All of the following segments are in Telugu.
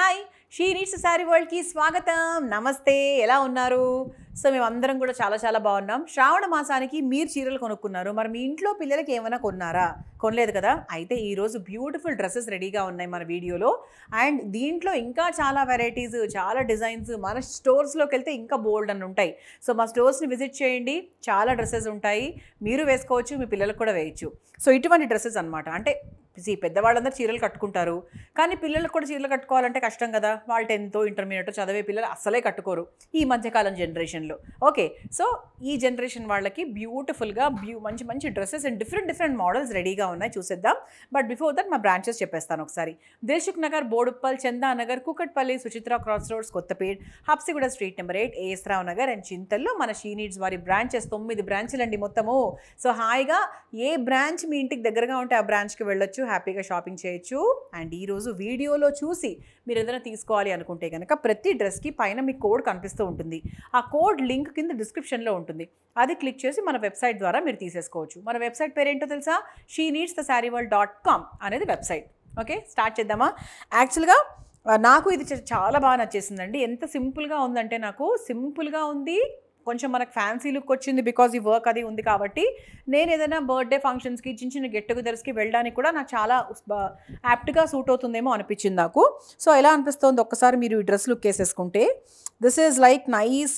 హాయ్ షీ నీడ్స్ శారీ వరల్డ్కి స్వాగతం నమస్తే ఎలా ఉన్నారు సో మేము అందరం కూడా చాలా చాలా బాగున్నాం శ్రావణ మాసానికి మీరు చీరలు కొనుక్కున్నారు మరి మీ ఇంట్లో పిల్లలకి ఏమైనా కొన్నారా కొనలేదు కదా అయితే ఈరోజు బ్యూటిఫుల్ డ్రెస్సెస్ రెడీగా ఉన్నాయి మన వీడియోలో అండ్ దీంట్లో ఇంకా చాలా వెరైటీస్ చాలా డిజైన్స్ మన స్టోర్స్లోకి వెళ్తే ఇంకా బోల్డ్ అని ఉంటాయి సో మా స్టోర్స్ని విజిట్ చేయండి చాలా డ్రెస్సెస్ ఉంటాయి మీరు వేసుకోవచ్చు మీ పిల్లలకు కూడా వేయచ్చు సో ఇటువంటి డ్రెస్సెస్ అనమాట అంటే see, పెద్దవాళ్ళందరూ చీరలు కట్టుకుంటారు కానీ పిల్లలకు కూడా చీరలు కట్టుకోవాలంటే కష్టం కదా వాళ్ళు టెన్త్ ఇంటర్మీడియట్ చదివే పిల్లలు అస్సలే కట్టుకోరు ఈ మధ్యకాలం జనరేషన్లో ఓకే సో ఈ జనరేషన్ వాళ్ళకి బ్యూటిఫుల్గా బ్యూ మంచి మంచి dresses and different different models రెడీగా ఉన్నాయి చూసేద్దాం బట్ బిఫోర్ దట్ మా బ్రాంచెస్ చెప్పేస్తాను ఒకసారి Dilsukhnagar Boduppal Chandanagar Kukatpally Suchitra cross roads Kothapet Habsiguda street number eight A S Rao Nagar and చింతల్లో మన షీ నీడ్స్ వారి బ్రాంచెస్ తొమ్మిది బ్రాంచ్లు అండి మొత్తము సో హాయిగా ఏ బ్రాంచ్ మీ ఇంటికి దగ్గరగా ఉంటే ఆ బ్రాంచ్కి వెళ్ళొచ్చు హ్యాపీగా షాపింగ్ చేయొచ్చు అండ్ ఈరోజు వీడియోలో చూసి మీరు ఏదైనా తీసుకోవాలి అనుకుంటే కనుక ప్రతి డ్రెస్కి పైన మీ కోడ్ కనిపిస్తూ ఉంటుంది ఆ కోడ్ లింక్ కింద డిస్క్రిప్షన్లో ఉంటుంది అది క్లిక్ చేసి మన వెబ్సైట్ ద్వారా మీరు తీసేసుకోవచ్చు మన వెబ్సైట్ పేరేంటో తెలుసా she needs the sari world dot com అనేది వెబ్సైట్ ఓకే స్టార్ట్ చేద్దామా యాక్చువల్గా ఆ, నాకు ఇది చ- చాలా బాగా నచ్చేసిందండి ఎంత సింపుల్గా ఉందంటే నాకు సింపుల్గా ఉంది కొంచెం మనకు ఫ్యాన్సీ లుక్ వచ్చింది బికాజ్ ఈ వర్క్ అది ఉంది కాబట్టి నేను ఏదైనా బర్త్డే ఫంక్షన్స్కి చిన్న చిన్న గెట్ టుగెదర్స్కి వెళ్ళడానికి కూడా నాకు చాలా యాప్ట్గా సూట్ అవుతుందేమో అనిపించింది నాకు సో ఎలా అనిపిస్తుంది ఒక్కసారి మీరు ఈ డ్రెస్ లుక్ వేసేసుకుంటే this is like nice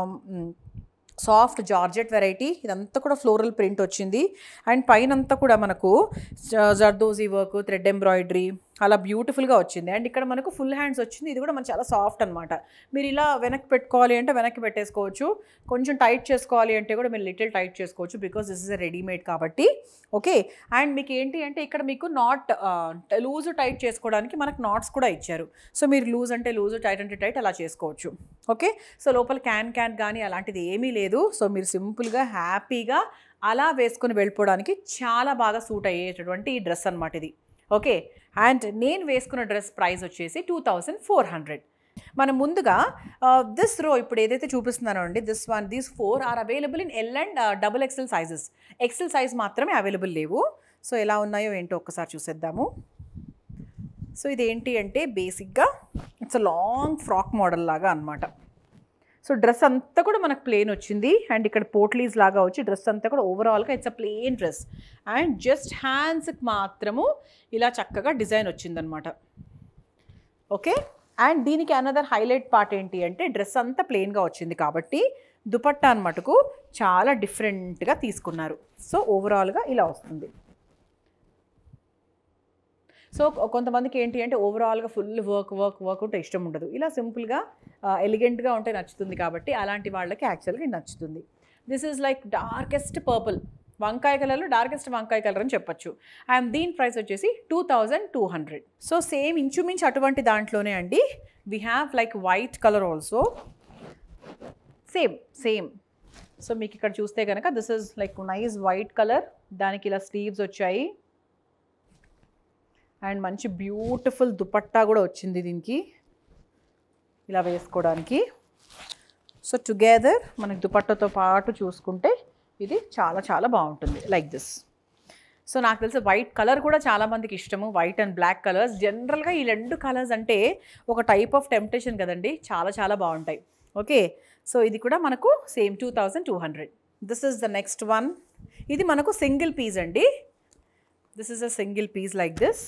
soft georgette variety ఇదంతా కూడా ఫ్లోరల్ ప్రింట్ వచ్చింది అండ్ పైన అంతా కూడా మనకు జ- జర్దోజీ వర్క్ థ్రెడ్ ఎంబ్రాయిడరీ అలా బ్యూటిఫుల్గా వచ్చింది అండ్ ఇక్కడ మనకు ఫుల్ హ్యాండ్స్ వచ్చింది ఇది కూడా మన చాలా సాఫ్ట్ అనమాట మీరు ఇలా వెనక్కి పెట్టుకోవాలి అంటే వెనక్కి పెట్టేసుకోవచ్చు కొంచెం టైట్ చేసుకోవాలి అంటే కూడా మీరు లిటిల్ టైట్ చేసుకోవచ్చు because this is a readymade కాబట్టి ఓకే అండ్ మీకు ఏంటి అంటే ఇక్కడ మీకు నాట్ లూజ్ టైట్ చేసుకోవడానికి మనకు నాట్స్ కూడా ఇచ్చారు సో మీరు లూజ్ అంటే లూజ్ టైట్ అంటే టైట్ అలా చేసుకోవచ్చు ఓకే సో లోపల క్యాన్ క్యాన్ కానీ అలాంటిది ఏమీ లేదు సో మీరు సింపుల్గా హ్యాపీగా అలా వేసుకొని వెళ్ళిపోవడానికి చాలా బాగా సూట్ అయ్యేటటువంటి ఈ డ్రెస్ అనమాట ఇది ఓకే అండ్ నేను వేసుకున్న డ్రెస్ ప్రైస్ వచ్చేసి టూ థౌజండ్ ఫోర్ హండ్రెడ్ మనం ముందుగా దిస్ రో ఇప్పుడు ఏదైతే చూపిస్తున్నానో అండి this one these four are available in L and double XL sizes XL size మాత్రమే అవైలబుల్ లేవు సో ఎలా ఉన్నాయో ఏంటో ఒక్కసారి చూసేద్దాము సో ఇది ఏంటి అంటే బేసిక్గా it's a long frock model లాగా అనమాట సో డ్రెస్ అంతా కూడా మనకు ప్లేన్ వచ్చింది అండ్ ఇక్కడ పోట్లీస్ లాగా వచ్చి డ్రెస్ అంతా కూడా ఓవరాల్గా it's a plain dress and just హ్యాండ్స్కి మాత్రము ఇలా చక్కగా డిజైన్ వచ్చిందనమాట ఓకే అండ్ దీనికి అనదర్ హైలైట్ పార్ట్ ఏంటి అంటే డ్రెస్ అంతా ప్లెయిన్గా వచ్చింది కాబట్టి దుపట్టా అనమాటకు చాలా డిఫరెంట్గా తీసుకున్నారు సో ఓవరాల్గా ఇలా వస్తుంది సో కొంతమందికి ఏంటి అంటే ఓవరాల్గా ఫుల్ వర్క్ వర్క్ వర్క్ ఉంటే ఇష్టం ఉండదు ఇలా సింపుల్గా ఎలిగెంట్గా ఉంటే నచ్చుతుంది కాబట్టి అలాంటి వాళ్ళకి యాక్చువల్గా ఇది నచ్చుతుంది this is like darkest purple వంకాయ కలర్లో డార్కెస్ట్ వంకాయ కలర్ అని చెప్పొచ్చు అండ్ దీని ప్రైస్ వచ్చేసి two thousand two hundred so same ఇంచుమించు అటువంటి దాంట్లోనే అండి we have like white colour also same same so మీకు ఇక్కడ చూస్తే కనుక this is like nice white colour దానికి ఇలా స్లీవ్స్ వచ్చాయి అండ్ మంచి బ్యూటిఫుల్ దుపట్టా కూడా వచ్చింది దీనికి ఇలా వేసుకోవడానికి సో టుగెదర్ మనకి దుపట్టాతో పాటు చూసుకుంటే ఇది చాలా చాలా బాగుంటుంది లైక్ దిస్ సో నాకు తెలిసి వైట్ కలర్ కూడా చాలామందికి ఇష్టము వైట్ అండ్ బ్లాక్ కలర్స్ జనరల్గా ఈ రెండు కలర్స్ అంటే ఒక టైప్ ఆఫ్ టెంప్టేషన్ కదండి చాలా చాలా బాగుంటాయి ఓకే సో ఇది కూడా మనకు same two thousand two hundred this is the next one ఇది మనకు సింగిల్ పీస్ అండి this is a single piece like this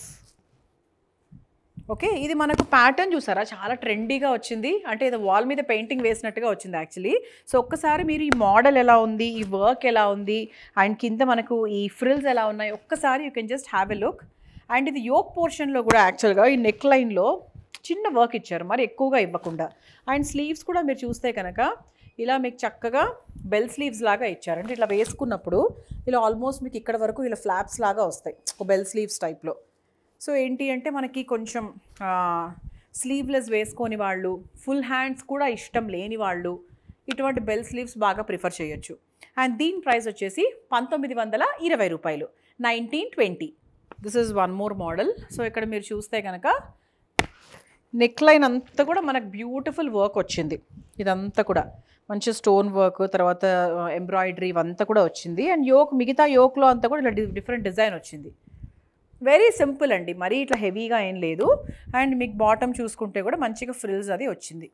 okay ఇది మనకు ప్యాటర్న్ చూసారా చాలా ట్రెండీగా వచ్చింది అంటే ఇది వాల్ మీద పెయింటింగ్ వేసినట్టుగా వచ్చింది యాక్చువల్లీ సో ఒక్కసారి మీరు ఈ మోడల్ ఎలా ఉంది ఈ వర్క్ ఎలా ఉంది అండ్ కింద మనకు ఈ ఫ్రిల్స్ ఎలా ఉన్నాయి ఒక్కసారి you can just have a look and ఇది యోక్ పోర్షన్లో కూడా యాక్చువల్గా ఈ నెక్ లైన్లో చిన్న వర్క్ ఇచ్చారు మరి ఎక్కువగా ఇవ్వకుండా అండ్ స్లీవ్స్ కూడా మీరు చూస్తే కనుక ఇలా మీకు చక్కగా బెల్ స్లీవ్స్ లాగా ఇచ్చారు అంటే ఇట్లా వేసుకున్నప్పుడు ఇలా ఆల్మోస్ట్ మీకు ఇక్కడ వరకు ఇలా ఫ్లాప్స్ లాగా వస్తాయి ఒక బెల్ స్లీవ్స్ టైప్లో సో ఏంటి అంటే మనకి కొంచెం స్లీవ్లెస్ వేసుకొని వాళ్ళు ఫుల్ హ్యాండ్స్ కూడా ఇష్టం లేని వాళ్ళు ఇటువంటి బెల్ స్లీవ్స్ బాగా ప్రిఫర్ చేయొచ్చు అండ్ దీని ప్రైస్ వచ్చేసి పంతొమ్మిది వందల ఇరవై రూపాయలు nineteen twenty this is one more model so ఇక్కడ మీరు చూస్తే కనుక నెక్ లైన్ అంతా కూడా మనకు బ్యూటిఫుల్ వర్క్ వచ్చింది ఇదంతా కూడా మంచి స్టోన్ వర్క్ తర్వాత ఎంబ్రాయిడరీ ఇవంతా కూడా వచ్చింది అండ్ యోక్ మిగతా యోక్లో అంతా కూడా ఇలా డిఫరెంట్ డిజైన్ వచ్చింది వెరీ సింపుల్ అండి మరీ ఇట్లా హెవీగా ఏం లేదు అండ్ మీకు బాటమ్ చూసుకుంటే కూడా మంచిగా ఫ్రిల్స్ అది వచ్చింది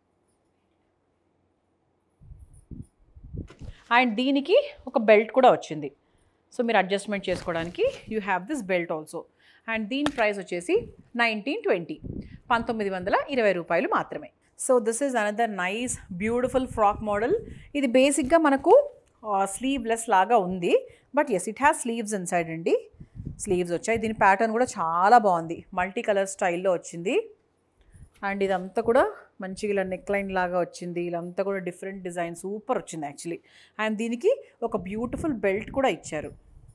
అండ్ దీనికి ఒక బెల్ట్ కూడా వచ్చింది సో మీరు అడ్జస్ట్మెంట్ చేసుకోవడానికి you have this belt also and దీని ప్రైస్ వచ్చేసి నైన్టీన్ ట్వంటీ పంతొమ్మిది వందల ఇరవై రూపాయలు మాత్రమే so this is another nice beautiful frock model ఇది బేసిక్గా మనకు స్లీవ్లెస్ లాగా ఉంది but yes it has sleeves inside అండి స్లీవ్స్ వచ్చాయి దీని ప్యాటర్న్ కూడా చాలా బాగుంది మల్టీ కలర్ స్టైల్లో వచ్చింది అండ్ ఇదంతా కూడా మంచిగా ఇలా నెక్ లైన్ లాగా వచ్చింది ఇదంతా కూడా డిఫరెంట్ డిజైన్ సూపర్ వచ్చింది యాక్చువల్లీ అండ్ దీనికి ఒక బ్యూటిఫుల్ బెల్ట్ కూడా ఇచ్చారు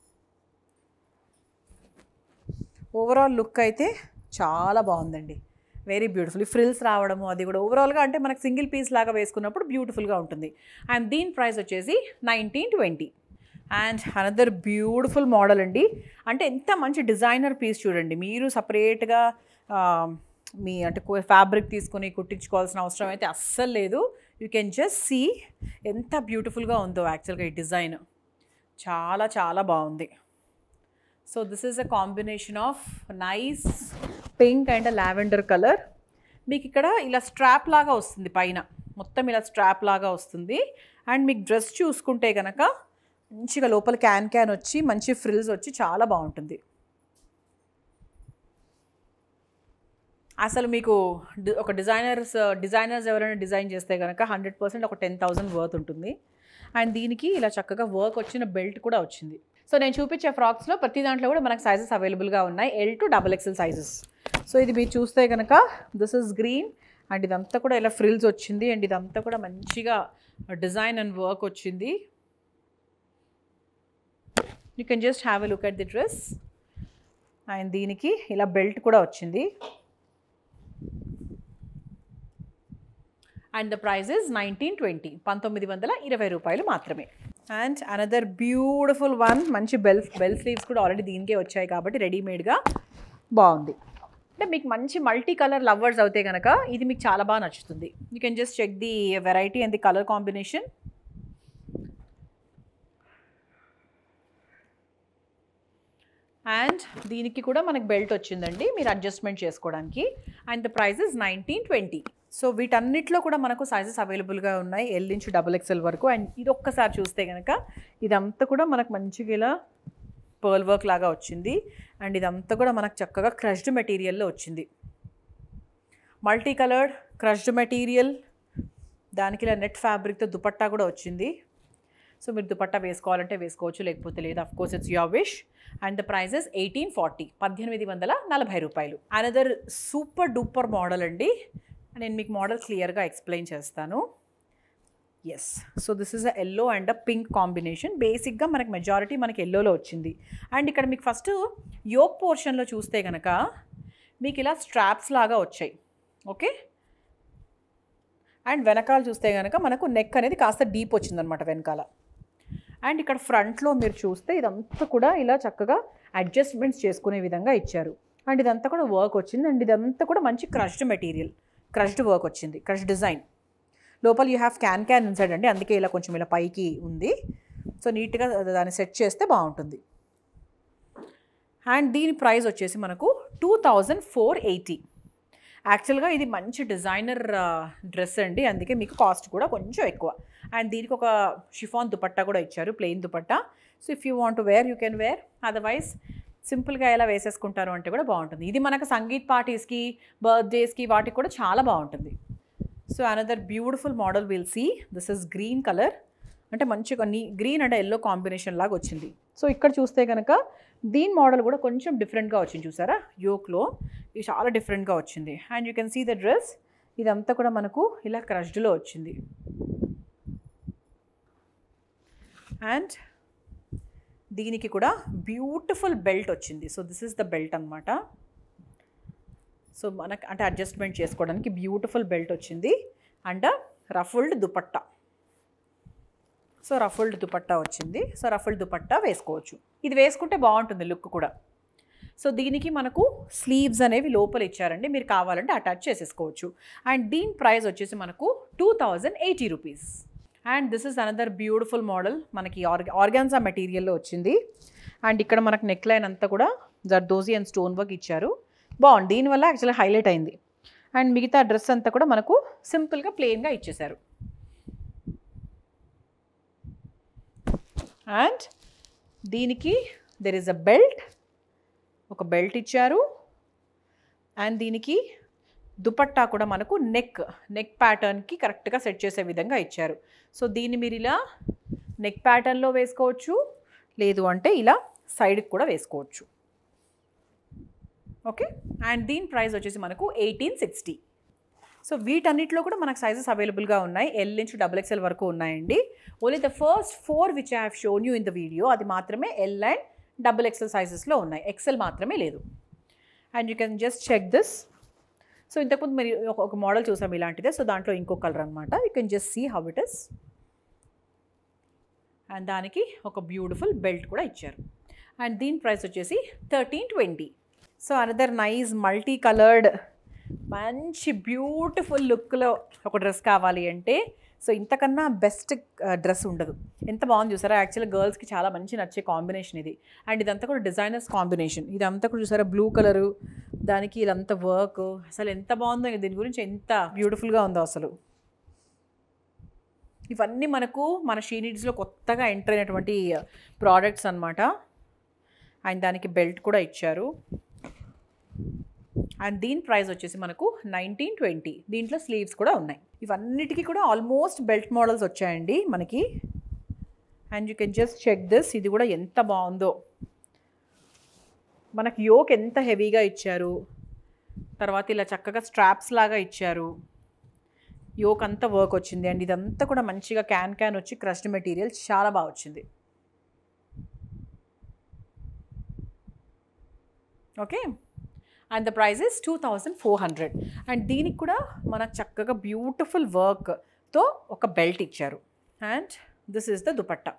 ఓవరాల్ లుక్ అయితే చాలా బాగుందండి వెరీ బ్యూటిఫుల్ ఫ్రిల్స్ రావడము అది కూడా ఓవరాల్గా అంటే మనకు సింగిల్ పీస్ లాగా వేసుకున్నప్పుడు బ్యూటిఫుల్గా ఉంటుంది అండ్ దీని ప్రైస్ వచ్చేసి nineteen twenty and another beautiful model అండి అంటే ఎంత మంచి డిజైనర్ పీస్ చూడండి మీరు సపరేట్గా మీ అంటే ఫ్యాబ్రిక్ తీసుకొని కుట్టించుకోవాల్సిన అవసరం అయితే అస్సలు లేదు యూ కెన్ జస్ట్ సీ ఎంత బ్యూటిఫుల్గా ఉందో యాక్చువల్గా ఈ డిజైన్ చాలా చాలా బాగుంది so this is a combination of nice pink and lavender colour మీకు ఇక్కడ ఇలా స్ట్రాప్ లాగా వస్తుంది పైన మొత్తం ఇలా స్ట్రాప్ లాగా వస్తుంది అండ్ మీకు డ్రెస్ చూసుకుంటే కనుక మంచిగా లోపల క్యాన్ క్యాన్ వచ్చి మంచి ఫ్రిల్స్ వచ్చి చాలా బాగుంటుంది అసలు మీకు డి- ఒక డిజైనర్స్ డిజైనర్స్ ఎవరైనా డిజైన్ చేస్తే కనుక హండ్రెడ్ పర్సెంట్ ఒక టెన్ థౌసండ్ వర్త్ ఉంటుంది అండ్ దీనికి ఇలా చక్కగా వర్క్ వచ్చిన బెల్ట్ కూడా వచ్చింది సో నేను చూపించే ఫ్రాక్స్లో ప్రతి దాంట్లో కూడా మనకు సైజెస్ అవైలబుల్గా ఉన్నాయి L to double XL sizes so ఇది మీరు చూస్తే కనుక దిస్ ఇస్ గ్రీన్ అండ్ ఇదంతా కూడా ఇలా ఫ్రిల్స్ వచ్చింది అండ్ ఇదంతా కూడా మంచిగా డిజైన్ అండ్ వర్క్ వచ్చింది you can just have a look at the dress and దీనికి ఇలా బెల్ట్ కూడా వచ్చింది and the price is nineteen twenty పంతొమ్మిది వందల ఇరవై రూపాయలు మాత్రమే అండ్ అనదర్ బ్యూటిఫుల్ వన్ మంచి బెల్ బెల్ స్లీవ్స్ కూడా ఆల్రెడీ దీనికే వచ్చాయి కాబట్టి రెడీమేడ్గా బాగుంది అంటే మీకు మంచి మల్టీ కలర్ లవర్స్ అవుతే కనుక ఇది మీకు చాలా బాగా నచ్చుతుంది you can just check the variety and the colour combination and దీనికి కూడా మనకి బెల్ట్ వచ్చిందండి మీరు అడ్జస్ట్మెంట్ చేసుకోవడానికి and the price is nineteen twenty so వీటన్నిటిలో కూడా మనకు సైజెస్ అవైలబుల్గా ఉన్నాయి ఎల్ నుంచి డబుల్ ఎక్స్ఎల్ వరకు అండ్ ఇది ఒక్కసారి చూస్తే కనుక ఇదంతా కూడా మనకు మంచిగా ఇలా పర్ల్ వర్క్ లాగా వచ్చింది అండ్ ఇదంతా కూడా మనకు చక్కగా క్రష్డ్ మెటీరియల్లో వచ్చింది మల్టీ కలర్డ్ క్రష్డ్ మెటీరియల్ దానికి ఇలా నెట్ ఫ్యాబ్రిక్తో దుపట్టా కూడా వచ్చింది సో మీరు దుపట్టా వేసుకోవాలంటే వేసుకోవచ్చు లేకపోతే లేదు of course it's your wish and the prices eighteen forty పద్దెనిమిది వందల నలభై రూపాయలు అనదర్ సూపర్ డూపర్ మోడల్ అండి నేను మీకు మోడల్ క్లియర్గా ఎక్స్ప్లెయిన్ చేస్తాను yes so this is a yellow and a pink combination బేసిక్గా మనకి మెజారిటీ మనకి ఎల్లోలో వచ్చింది అండ్ ఇక్కడ మీకు ఫస్ట్ యోక్ పోర్షన్లో చూస్తే కనుక మీకు ఇలా స్ట్రాప్స్ లాగా వచ్చాయి ఓకే అండ్ వెనకాల చూస్తే కనుక మనకు నెక్ అనేది కాస్త డీప్ వచ్చిందనమాట వెనకాల అండ్ ఇక్కడ ఫ్రంట్లో మీరు చూస్తే ఇదంతా కూడా ఇలా చక్కగా అడ్జస్ట్మెంట్స్ చేసుకునే విధంగా ఇచ్చారు అండ్ ఇదంతా కూడా వర్క్ వచ్చింది అండ్ ఇదంతా కూడా మంచి క్రష్డ్ మెటీరియల్ క్రష్డ్ వర్క్ వచ్చింది క్రష్ డిజైన్ లోపల you have can can inside అండి అందుకే ఇలా కొంచెం ఇలా పైకి ఉంది సో నీట్గా దాన్ని సెట్ చేస్తే బాగుంటుంది అండ్ దీని ప్రైస్ వచ్చేసి మనకు టూ థౌజండ్ ఫోర్ ఎయిటీ యాక్చువల్గా ఇది మంచి డిజైనర్ డ్రెస్ అండి అందుకే మీకు కాస్ట్ కూడా కొంచెం ఎక్కువ అండ్ దీనికి ఒక షిఫాన్ దుపట్టా కూడా ఇచ్చారు plain dupatta so if you want wear you can wear otherwise సింపుల్గా ఎలా వేసేసుకుంటారు అంటే కూడా బాగుంటుంది ఇది మనకు సంగీత్ పార్టీస్కి బర్త్డేస్కి వాటికి కూడా చాలా బాగుంటుంది so another beautiful model will see this is green colour అంటే మంచిగా నీ గ్రీన్ అండ్ ఎల్లో కాంబినేషన్ లాగా వచ్చింది సో ఇక్కడ చూస్తే కనుక దీని మోడల్ కూడా కొంచెం డిఫరెంట్గా వచ్చింది చూసారా యోక్లో ఇది చాలా డిఫరెంట్గా వచ్చింది and you can see the dress ఇదంతా కూడా మనకు ఇలా క్రష్డ్లో వచ్చింది అండ్ దీనికి కూడా బ్యూటిఫుల్ బెల్ట్ వచ్చింది so this is the belt అనమాట సో మనకు అంటే అడ్జస్ట్మెంట్ చేసుకోవడానికి బ్యూటిఫుల్ బెల్ట్ వచ్చింది and ruffled dupatta so ruffled dupatta వచ్చింది సో రఫుల్డ్ దుపట్టా వేసుకోవచ్చు ఇది వేసుకుంటే బాగుంటుంది లుక్ కూడా సో దీనికి మనకు స్లీవ్స్ అనేవి లోపల ఇచ్చారండి మీరు కావాలంటే అటాచ్ చేసేసుకోవచ్చు అండ్ దీని ప్రైస్ వచ్చేసి మనకు two thousand eighty rupees and this is another beautiful model మనకి ఆర్గ ఆర్గాన్జా మెటీరియల్లో వచ్చింది అండ్ ఇక్కడ మనకు నెక్ లైన్ అంతా కూడా జర్దోజీ అండ్ స్టోన్ వర్క్ ఇచ్చారు బాగుంది దీనివల్ల యాక్చువల్లీ హైలైట్ అయింది అండ్ మిగతా డ్రెస్ అంతా కూడా మనకు సింపుల్గా ప్లెయిన్గా ఇచ్చేశారు అండ్ దీనికి దెర్ ఇస్ అ బెల్ట్ ఒక బెల్ట్ ఇచ్చారు అండ్ దీనికి దుపట్టా కూడా మనకు నెక్ నెక్ ప్యాటర్న్కి కరెక్ట్గా సెట్ చేసే విధంగా ఇచ్చారు సో దీన్ని మీరు ఇలా నెక్ ప్యాటర్న్లో వేసుకోవచ్చు లేదు అంటే ఇలా సైడ్కి కూడా వేసుకోవచ్చు ఓకే అండ్ దీని ప్రైస్ వచ్చేసి మనకు ఎయిటీన్ సిక్స్టీ సో వీటన్నిటిలో కూడా మనకు సైజెస్ అవైలబుల్గా ఉన్నాయి ఎల్ నుంచి డబుల్ ఎక్స్ఎల్ వరకు ఉన్నాయండి only the first four which I have shown you in the video అది మాత్రమే ఎల్ అండ్ డబుల్ ఎక్స్ఎల్ సైజెస్లో ఉన్నాయి ఎక్సెల్ మాత్రమే లేదు and you can just check this so ఇంతకుముందు మరి ఒక ఒక మోడల్ చూసాం ఇలాంటిదే సో దాంట్లో ఇంకో కలర్ అనమాట you can just see how it is and దానికి ఒక బ్యూటిఫుల్ బెల్ట్ కూడా ఇచ్చారు అండ్ దీని ప్రైస్ వచ్చేసి thirteen twenty so another nice multi coloured మంచి బ్యూటిఫుల్ లుక్లో ఒక డ్రెస్ కావాలి అంటే సో ఇంతకన్నా బెస్ట్ డ్రెస్ ఉండదు ఎంత బాగుంది చూసారా యాక్చువల్గా గర్ల్స్కి చాలా మంచి నచ్చే కాంబినేషన్ ఇది అండ్ ఇదంతా కూడా డిజైనర్స్ కాంబినేషన్ ఇదంతా కూడా చూసారా బ్లూ కలరు దానికి ఇదంతా వర్క్ అసలు ఎంత బాగుందో ఇంకా దీని గురించి ఎంత బ్యూటిఫుల్గా ఉందో అసలు ఇవన్నీ మనకు మన షీనిడ్స్లో కొత్తగా ఎంటర్ అయినటువంటి ప్రోడక్ట్స్ అనమాట అండ్ దానికి బెల్ట్ కూడా ఇచ్చారు అండ్ దీని ప్రైస్ వచ్చేసి మనకు నైన్టీన్ ట్వంటీ దీంట్లో స్లీవ్స్ కూడా ఉన్నాయి ఇవన్నిటికీ కూడా ఆల్మోస్ట్ బెల్ట్ మోడల్స్ వచ్చాయండి మనకి and you can just check this ఇది కూడా ఎంత బాగుందో మనకి యోక్ ఎంత హెవీగా ఇచ్చారు తర్వాత ఇలా చక్కగా స్ట్రాప్స్ లాగా ఇచ్చారు యోక్ అంతా వర్క్ వచ్చింది అండ్ ఇదంతా కూడా మంచిగా క్యాన్ క్యాన్ వచ్చి క్రష్డ్ మెటీరియల్ చాలా బాగా వచ్చింది okay and the price is two thousand four hundred and దీనికి కూడా మనకు చక్కగా బ్యూటిఫుల్ వర్క్తో ఒక బెల్ట్ ఇచ్చారు and this is the dupatta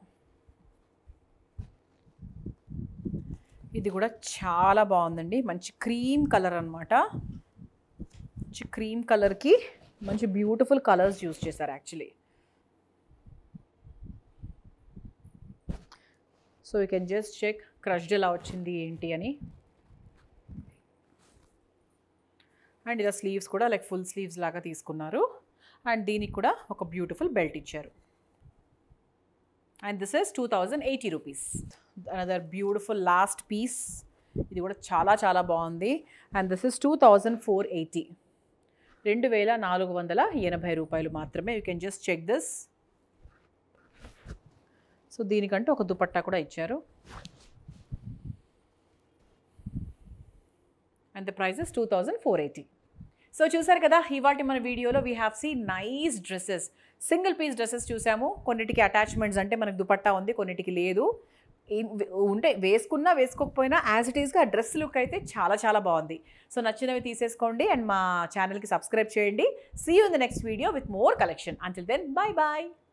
ఇది కూడా చాలా బాగుందండి మంచి క్రీమ్ కలర్ అనమాట మంచి క్రీమ్ కలర్కి మంచి బ్యూటిఫుల్ కలర్స్ యూస్ చేశారు actually so you can just check crushed ఎలా వచ్చింది ఏంటి అని అండ్ ఇలా స్లీవ్స్ కూడా లైక్ ఫుల్ స్లీవ్స్ లాగా తీసుకున్నారు అండ్ దీనికి కూడా ఒక బ్యూటిఫుల్ బెల్ట్ ఇచ్చారు and this is two thousand eighty rupees another beautiful last piece ఇది కూడా చాలా చాలా బాగుంది and this is two thousand four eighty రెండు వేల నాలుగు వందల ఎనభై రూపాయలు మాత్రమే you can just check this so దీనికంటే ఒక దుపట్టా కూడా ఇచ్చారు and the prizes two thousand four eighty so చూసారు కదా ఇవాటి మన వీడియోలో we have see nice dresses single piece dresses చూసాము కొన్నిటికి అటాచ్మెంట్స్ అంటే మనకు దుపట్టా ఉంది కొన్నిటికి లేదు ఈ- ఉంటే వేసుకున్నా వేసుకోకపోయినా యాజ్ ఇట్ ఈస్గా డ్రెస్ లుక్ అయితే చాలా చాలా బాగుంది సో నచ్చినవి తీసేసుకోండి అండ్ మా ఛానల్కి సబ్స్క్రైబ్ చేయండి see you in the next video with more collection until then bye bye